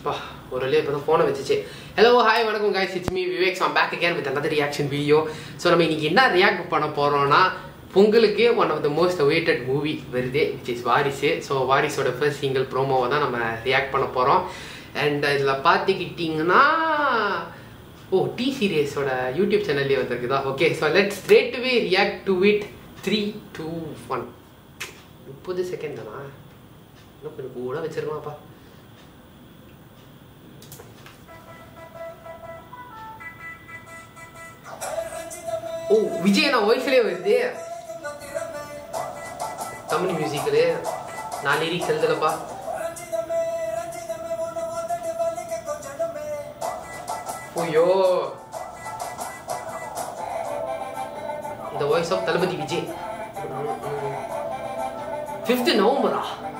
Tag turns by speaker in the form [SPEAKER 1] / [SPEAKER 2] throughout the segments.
[SPEAKER 1] பா ஒரு வழியாக இப்போ தான் ஃபோனை வச்சுச்சு ஹலோ ஹாய் வணக்கம் guys it's me Vivek am back again with another reaction video so நம்ம இன்னைக்கு என்ன ரியாக்ட் பண்ண போகிறோம்னா பொங்கலுக்கு one of the most awaited movie வருது விச் இஸ் வாரிசு ஸோ வாரிசோட ஃபர்ஸ்ட் சிங்கிள் ப்ரோமோவை தான் நம்ம ரியாக்ட் பண்ண போகிறோம் அண்ட் இதில் பார்த்துக்கிட்டிங்கன்னா ஓ டி சீரியஸோட யூடியூப் சேனல்லே வந்திருக்குதா okay so let straight away react to it three two one முப்பது செகண்ட் தானா இன்னும் கொஞ்சம் கூட வச்சிருமாப்பா ஓ விஜய் நான் வாய்ஸ்லேயே வருது தமிழ் மியூசிக்கில் நான் லிரிக்ஸ் எழுதலப்பா ஐயோ இந்த voice of Thalapathy Vijay fifth நவம்பரா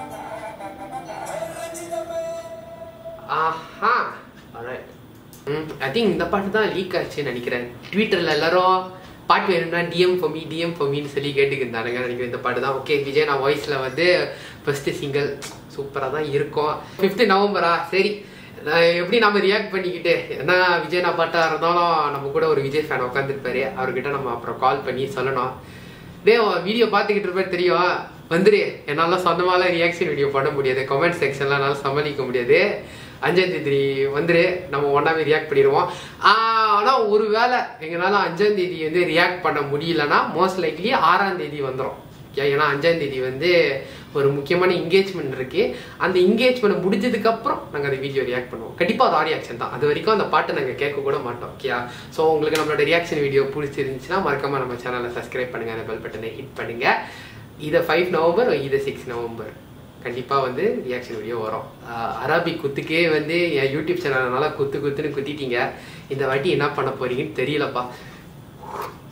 [SPEAKER 1] ஆஹா alright ம் ஐ திங்க் இந்த பாட்டு தான் லீக் ஆச்சுன்னு நினைக்கிறேன் ட்விட்டரில் எல்லாரும் பாட்டு வேணும்னா DM for me DM for meன்னு சொல்லி கேட்டுக்கிருந்தானுங்க நினைக்கிறேன் இந்த பாட்டு தான் ஓகே விஜய் நான் வாய்ஸில் வந்து ஃபஸ்ட்டு சிங்கிள் சூப்பராக தான் இருக்கும் ஃபிஃப்த்து நவம்பரா சரி நான் எப்படி நம்ம ரியாக்ட் பண்ணிக்கிட்டு என்ன விஜய் நான் பாட்டாக இருந்தாலும் நம்ம கூட ஒரு விஜய் ஃபேன் உட்காந்துருப்பாரு அவர்கிட்ட நம்ம அப்புறம் கால் பண்ணி சொல்லணும் டே வீடியோ பார்த்துக்கிட்டு இருப்பேன் தெரியும் வந்துரு என்னால் சொந்தமாலாம் ரியாக்ஷன் வீடியோ பண்ண முடியாது கமெண்ட் செக்ஷன்லாம் என்னால் சமாளிக்க முடியாது அஞ்சாம் தேதி வந்துரு நம்ம ஒன்றாவே ரியாக்ட் பண்ணிடுவோம் ஆனால் ஒரு வேளை எங்களால் அஞ்சாம் தேதி வந்து ரியாக்ட் பண்ண முடியலன்னா மோஸ்ட் லைக்லி ஆறாம் தேதி வந்துடும் ஏன்னா அஞ்சாம் தேதி வந்து ஒரு முக்கியமான என்கேஜ்மெண்ட் இருக்கு அந்த என்கேஜ்மெண்ட் முடிஞ்சதுக்கு அப்புறம் நாங்கள் அந்த வீடியோ ரியாக்ட் பண்ணுவோம் கண்டிப்பாக அது ரியாக்ஷன் தான் அது வரைக்கும் அந்த பாட்டை நாங்கள் கேட்க கூட மாட்டோம் ஓகேயா ஸோ உங்களுக்கு நம்மளோட ரியாக்ஷன் வீடியோ பிடிச்சிருந்துச்சுன்னா மறக்காம நம்ம சேனலை சப்ஸ்கிரைப் பண்ணுங்க அந்த பெல் பட்டனை ஹிட் பண்ணுங்க இதை ஃபைவ் நவம்பர் இதை சிக்ஸ் நவம்பர் கண்டிப்பாக வந்து ரியாக்ஷன் வீடியோ வரும் ஆஹ் அரபிக் குத்துக்கே வந்து என் யூடியூப் சேனல்னால குத்து குத்துன்னு குத்திட்டீங்க இந்த வாட்டி என்ன பண்ண போறீங்கன்னு தெரியலப்பா